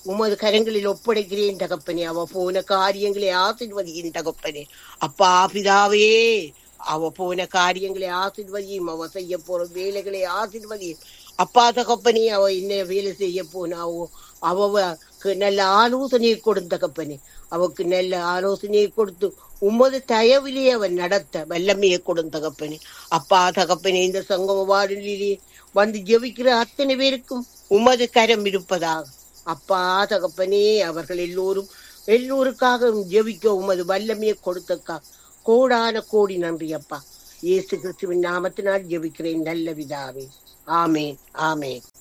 உமது கரங்களில் ஒப்படைக்கிறேன் தகப்பனே அவ போன காரியங்களை ஆசிர்வதியின் தகப்பனே அப்பா பிதாவே அவ போன காரியங்களை ஆசிர்வதியும் அவ செய்ய போற வேலைகளை ஆசிர்வதியும் அப்பா தகப்பனே அவ என்ன வேலை செய்ய போனாவோ அவக்கு நல்ல ஆலோசனையை கொடுத்த தகப்பனே அவக்கு நல்ல ஆலோசனையை கொடுத்து உமது தயவிலே அவன் நடத்த வல்லமையை கொடுத்த தகப்பனே அப்பா தகப்பனே இந்த சங்கம வாரிலே வந்து ஜெபிக்கிற அத்தனை பேருக்கும் உமது கரம் இருப்பதாக அப்பா தகப்பனே அவர்கள் எல்லோரும் எல்லோருக்காக ஜெபிக்க உமது வல்லமையை கொடுத்தக்கா கோடான கோடி நன்றி அப்பா இயேசு கிறிஸ்துவின் நாமத்தினால் ஜெபிக்கிறேன் நல்ல விதாவே ஆமேன் ஆமேன்